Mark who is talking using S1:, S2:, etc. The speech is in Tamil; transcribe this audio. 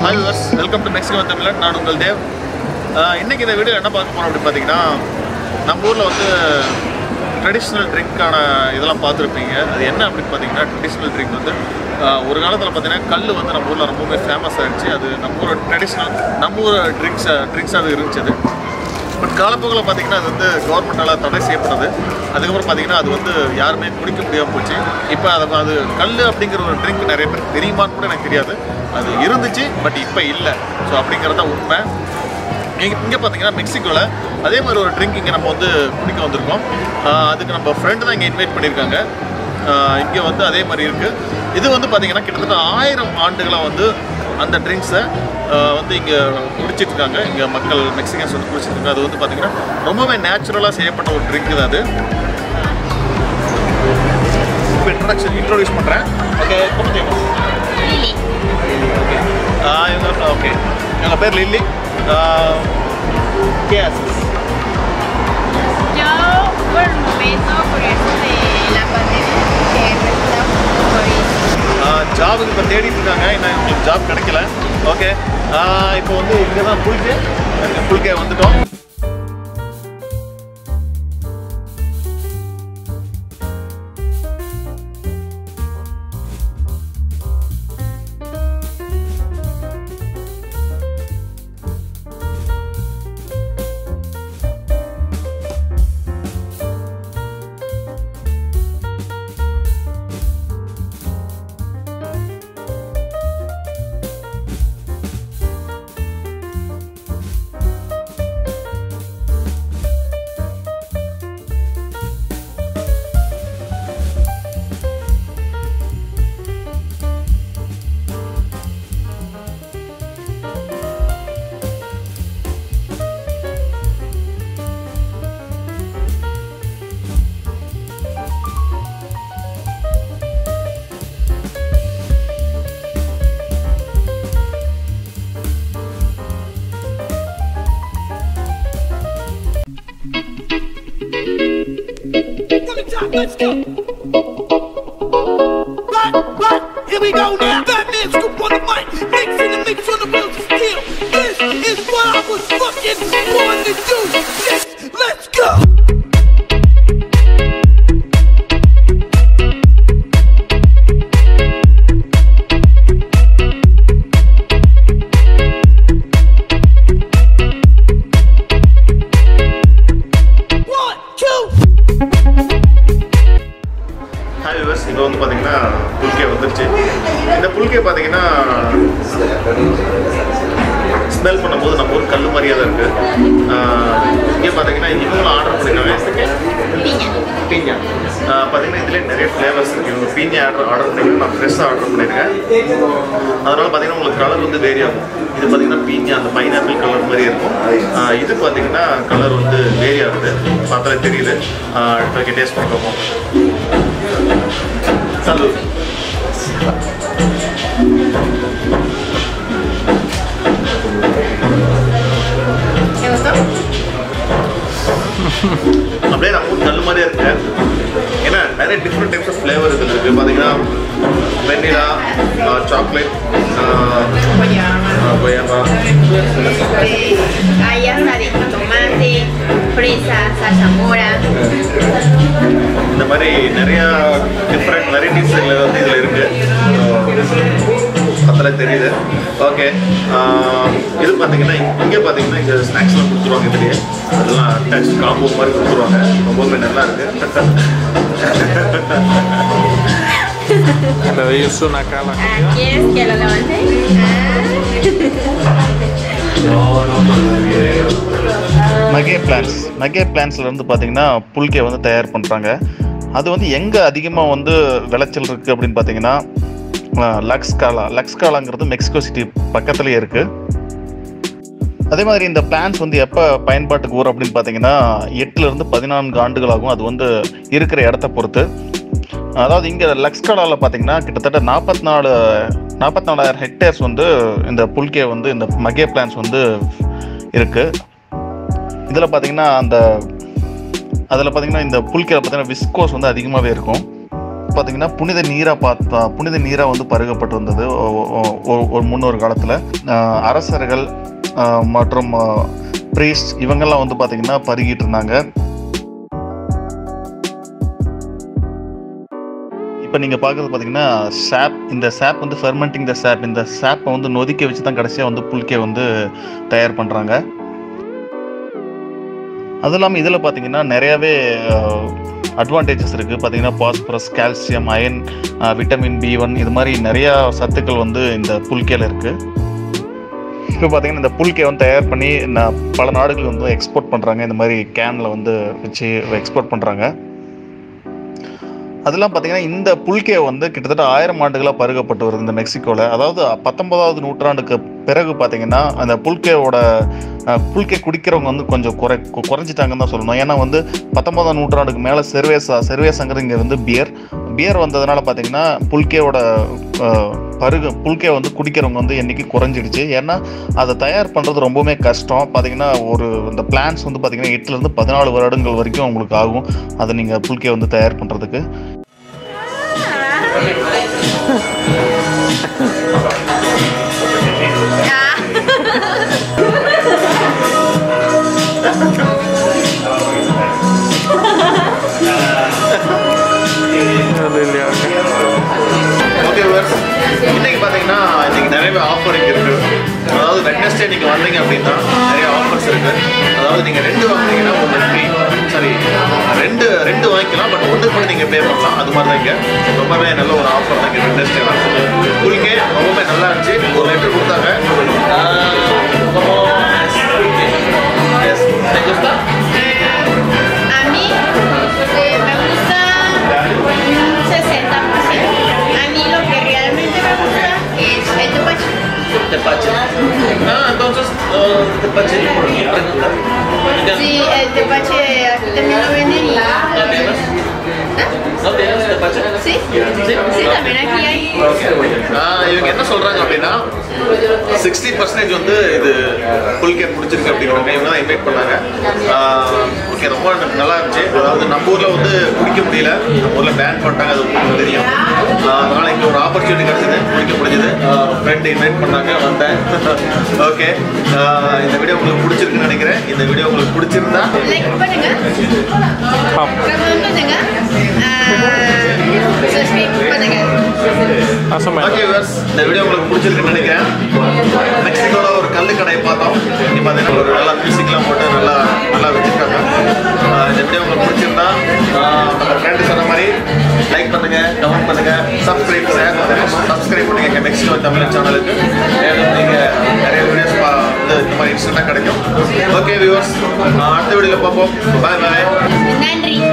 S1: Hi viewers welcome to Mexico Tamilan நான் உங்கள் தேவ் ஆஹ் இன்னைக்கு இந்த வீடியோ என்ன பார்க்க போகிறோம் அப்படின்னு பார்த்தீங்கன்னா நம்ம ஊரில் வந்து ட்ரெடிஷ்னல் ட்ரிங்க்கான இதெல்லாம் பார்த்துருப்பீங்க அது என்ன அப்படின்னு பார்த்தீங்கன்னா ட்ரெடிஷ்னல் ட்ரிங்க் வந்து ஆஹ் ஒரு காலத்தில் பார்த்தீங்கன்னா கல் வந்து நம்ம ஊரில் ரொம்பவே ஃபேமஸ் ஆகிடுச்சு அது நம்ம ஊர் ட்ரெடிஷ்னல் நம்ம ஊர் ட்ரிங்க்ஸ் ட்ரிங்க்ஸாக இருந்துச்சு அது பட் காலப்போக்கில் பார்த்தீங்கன்னா அது வந்து கவர்மெண்டால் தடை செய்யப்பட்டது அதுக்கப்புறம் பார்த்தீங்கன்னா அது வந்து யாருமே குடிக்க முடியாமல் போச்சு இப்போ அது அது கல் அப்படிங்கிற ஒரு ட்ரிங்க் நிறைய பேருக்கு தெரியுமான்னு கூட எனக்கு தெரியாது அது இருந்துச்சு பட் இப்போ இல்லை ஸோ அப்படிங்கிறது தான் உண்மை இங்கே இங்கே பார்த்தீங்கன்னா மெக்சிகோவில் அதே மாதிரி ஒரு ட்ரிங்க் இங்கே நம்ம வந்து குடிக்க வந்திருக்கோம் ஆஹ் அதுக்கு நம்ம ஃப்ரெண்டு தான் இங்கே இன்வைட் பண்ணியிருக்காங்க இங்கே வந்து அதே மாதிரி இருக்குது இது வந்து பார்த்தீங்கன்னா கிட்டத்தட்ட ஆயிரம் ஆண்டுகளாக வந்து அந்த ட்ரிங்க்ஸை வந்து இங்கே குடிச்சிட்டு இருக்காங்க இங்கே மக்கள் மெக்சிகன்ஸ் வந்து குடிச்சிட்டு இருக்காங்க அது வந்து பார்த்தீங்கன்னா ரொம்பவே நேச்சுரலாக செய்யப்பட்ட ஒரு ட்ரிங்க் தான் அது இப்போ இன்ட்ரடக்ஷன் இன்ட்ரோடியூஸ் பண்ணுறேன் ஓகே
S2: Lili.
S1: ஓகே இவங்க ஓகே இவங்க பேர் Lili ¿Qué haces?
S2: Yo por el momento, por eso de la pandemia, que resulta un poco difícil.
S1: ஜாபுக்கு இப்போ தேடிட்டு இருக்காங்க இன்னும் உங்களுக்கு ஜாப் கிடைக்கல ஓகே இப்போ வந்து இங்கே தான் புல்கே புல்கே வந்துட்டோம்
S3: From the top, let's go. Right, right, here we go now. Batman scoop on the mic, mixing the mix on the wheels of steel. This is what I was fucking born to do. Yes, let's go. One, two,
S1: hi viewers இப்போ வந்து பார்த்தீங்கன்னா புல்கே வந்துருச்சு இந்த புல்கே பார்த்தீங்கன்னா ஸ்மெல் பண்ணும்போது நம்ம ஊர் கல் மாதிரியே தான் இருக்குது இங்கே பார்த்தீங்கன்னா இவங்களும் ஆர்டர் பண்ணியிருக்காங்க
S2: Piña.
S1: பீஞ்சா பார்த்தீங்கன்னா இதுலேயே நிறைய ஃப்ளேவர்ஸ் இருக்குது இவங்க பீஞ்சா ஆர்டர் ஆர்டர் பண்ணியிருக்கேன் நான் ஃப்ரெஷ்ஷாக ஆர்டர் பண்ணியிருக்கேன் அதனால் பார்த்தீங்கன்னா உங்களுக்கு கலர் வந்து வேரி ஆகும் இது பார்த்தீங்கன்னா பீஞ்சா அந்த பைனாப்பிள் கலர் மாதிரி இருக்கும் ஆஹ் இது பார்த்தீங்கன்னா கலர் வந்து வேரி ஆகுது பார்த்தாலே தெரியுது இப்போ டேஸ்ட் பண்ணுறோம் Salud.
S2: ¿Te gustó?
S1: அப்படியே நம்ம ஊர் கல் மாதிரியே இருக்கு ஏன்னா நிறைய டிஃப்ரெண்ட் டைப்ஸ் ஆஃப் ஃப்ளேவர் இதில் இருக்குது பார்த்தீங்கன்னா வெண்ணிலா சாக்லேட் கொய்யாப்பா
S2: Hay asadito de tomate, fresa, salsa mora.
S1: இந்த மாதிரி நிறையா டிஃப்ரெண்ட் வெரைட்டிஸ் இதில் வந்து இதில் இருக்குது அதில் தெரியுது ஓகே இது பார்த்தீங்கன்னா இங்கே பார்த்தீங்கன்னா இங்கே ஸ்நாக்ஸ்லாம் கொடுத்துருவாங்க இதுலேயே அதெல்லாம் டச் காம்போ மாதிரி கொடுத்துருவாங்க ரொம்பவே நல்லா இருக்குது
S4: Le doy una acá a la
S2: Ah, ¿Quieres que lo levante?
S1: நகே பிளான்ஸ் நகே பிளான்ஸ்ல இருந்து பார்த்தீங்கன்னா புல்கே வந்து தயார் பண்ணுறாங்க அது வந்து எங்கே அதிகமாக வந்து விளைச்சல் இருக்குது அப்படின்னு பார்த்தீங்கன்னா அஹ், லக்ஸ்காலா லக்ஸ்காலாங்கிறது மெக்சிகோ சிட்டி பக்கத்துலேயே இருக்குது அதே மாதிரி இந்த பிளான்ஸ் வந்து எப்போ பயன்பாட்டுக்கு வரும் அப்படின்னு பார்த்தீங்கன்னா எட்டுலேருந்து பதினான்கு ஆண்டுகளாகும் அது வந்து இருக்கிற இடத்த பொறுத்து அதாவது இங்கே லக்ஸ்காலாவில் பார்த்தீங்கன்னா கிட்டத்தட்ட நாற்பத்தி நாலு நாற்பத்தி நாலாயிரம் ஹெக்டேர்ஸ் வந்து இந்த புல்கே வந்து இந்த மகே பிளான்ஸ் வந்து இருக்குது இதில் பார்த்தீங்கன்னா அந்த அதில் பார்த்தீங்கன்னா இந்த புல்கேல பார்த்தீங்கன்னா விஸ்கோஸ் வந்து அதிகமாகவே இருக்கும் பார்த்தீங்கன்னா புனித நீராக பார்த்தா புனித நீராக வந்து பருகப்பட்டு வந்தது ஒ- ஒ- ஒ- ஒரு முன்னொரு காலத்தில் அரசர்கள் ஆஹ், மற்றும் ப்ரீஸ்ட் இவங்கெல்லாம் வந்து பார்த்தீங்கன்னா பருகிட்டு இருந்தாங்க இப்போ நீங்கள் பார்க்குறது பார்த்தீங்கன்னா சாப் இந்த சாப் வந்து ஃபெர்மெண்டிங் த சாப் இந்த சாப்பை வந்து நொதிக்க வச்சு தான் கடைசியாக வந்து புல்கே வந்து தயார் பண்ணுறாங்க அதுவும் இல்லாமல் இதில் பார்த்தீங்கன்னா நிறையாவே அட்வான்டேஜஸ் இருக்குது பார்த்தீங்கன்னா phosphorus calcium iron vitamin B one இது மாதிரி நிறையா சத்துக்கள் வந்து இந்த புல்கேல இருக்குது இப்போ பார்த்தீங்கன்னா இந்த புல்கே வந்து தயார் பண்ணி நான் பல நாடுகளுக்கு வந்து எக்ஸ்போர்ட் பண்ணுறாங்க இந்த மாதிரி கேனில் வந்து வச்சு எக்ஸ்போர்ட் பண்ணுறாங்க அதெல்லாம் பார்த்தீங்கன்னா இந்த புல்கே வந்து கிட்டத்தட்ட ஆயிரம் ஆண்டுகளாக பருகப்பட்டு வருது இந்த மெக்சிகோவில் அதாவது பத்தொன்பதாவது நூற்றாண்டுக்கு பிறகு பார்த்தீங்கன்னா அந்த புல்கேவோட அஹ், புல்கே குடிக்கிறவங்க வந்து கொஞ்சம் குறை கு- குறைஞ்சிட்டாங்கன்னு தான் சொல்லணும் ஏன்னா வந்து பத்தொன்பதாம் நூற்றாண்டுக்கு மேலே செர்வேசா செர்வேசாங்கிறது இங்கே வந்து பியர் பியர் வந்ததுனால பார்த்தீங்கன்னா புல்கேவோட அஹ், பருகு புல்கே வந்து குடிக்கிறவங்க வந்து எண்ணிக்கை குறைஞ்சிடுச்சு ஏன்னா அதை தயார் பண்ணுறது ரொம்பவுமே கஷ்டம் பார்த்தீங்கன்னா ஒரு இந்த பிளான்ஸ் வந்து பார்த்தீங்கன்னா எட்டுலேருந்து பதினாலு வருடங்கள் வரைக்கும் உங்களுக்கு ஆகும் அதை நீங்கள் புல்கே வந்து தயார் பண்ணுறதுக்கு ஓகே வர்ஸ் இன்னைக்கு பார்த்தீங்கன்னா இன்னைக்கு நிறைய ஆஃபரிங் இருக்கு அதாவது வெட்னஸ்டே நீங்கள் வந்தீங்க அப்படின்னா நிறைய ஆஃபர்ஸ் இருக்கு அதாவது நீங்கள் ரெண்டு வாங்குனீங்கன்னா ஒன்று ஃப்ரீ சாரி ரெண்டு ரெண்டு வாங்கிக்கலாம் பட் ஒன்று கூட நீங்கள் பே பண்ணலாம் அது மாதிரி தான் இங்கே ரொம்பவே நல்ல ஒரு ஆஃபர் தான் இங்கே வெட்னஸ்டே உங்களுக்கே ரொம்பவே நல்லா இருந்துச்சு ஒரு லெட்டர் கொடுத்தாங்க Yes. ¿Te gusta?
S2: A mí eh, me gusta un 60%. A mí lo que realmente me gusta es el tepache.
S1: Tepache. Ah, entonces, uh, tepache por pregunta.
S2: Sí, el tepache aquí también lo venden y...
S1: ¿No tienes? ¿No tienes tepache?
S2: Sí, sí, también aquí hay.
S1: ஆஹ் இவங்க என்ன சொல்றாங்க அப்படின்னா சிக்ஸ்டி பர்சன்டேஜ் வந்து இது புல்கே பிடிச்சிருக்கு அப்படிங்கிறாங்க இவங்க தான் இன்வைட் பண்ணாங்க ஓகே ரொம்ப எனக்கு நல்லா இருந்துச்சு அதாவது நம்ம ஊர்ல வந்து குடிக்க முடியல நம்ம ஊர்ல பேன் பண்ணிட்டாங்க அது உங்களுக்கு தெரியும் ஆஹ் அதனால இங்க ஒரு ஆப்பர்ச்சுனிட்டி கிடைச்சது குடிக்க முடிஞ்சது ஃப்ரெண்ட் இன்வைட் பண்ணாங்க வந்தேன் ஓகே இந்த வீடியோ உங்களுக்கு பிடிச்சிருக்குன்னு நினைக்கிறேன் இந்த வீடியோ உங்களுக்கு பிடிச்சிருந்தா
S2: Like பண்ணுங்க கமெண்ட் பண்ணுங்க சப்ஸ்கிரைப் பண்ணுங்க
S4: Más o menos.
S1: Okay viewers இந்த வீடியோ உங்களுக்கு பிடிச்சிருக்குன்னு நினைக்கிறேன் மெக்சிகோல ஒரு கல்லு கடையை பார்த்தோம் இங்கே பார்த்தீங்கன்னா ஒரு நல்லா மியூசிக்லாம் போட்டு நல்லா நல்லா வச்சுருக்காங்க ஆஹ் இந்த வீடியோ உங்களுக்கு பிடிச்சிருந்தா ஆஹ் நம்ம ஃப்ரெண்டு சொன்ன மாதிரி லைக் பண்ணுங்க கமெண்ட் பண்ணுங்க சப்ஸ்கிரைப் ஷேர் பண்ணுங்க சப்ஸ்கிரைப் பண்ணுங்க எங்கள் மெக்சிகோ தமிழ் சேனலுக்கு மேலும் நீங்கள் நிறைய வீடியோஸ் வந்து இந்த மாதிரி இன்ஸ்டன்ட்டாக கிடைக்கும் ஓகே வியூவர்ஸ் அடுத்த வீடியோவில் பார்ப்போம் பாய் பாய்
S2: நன்றி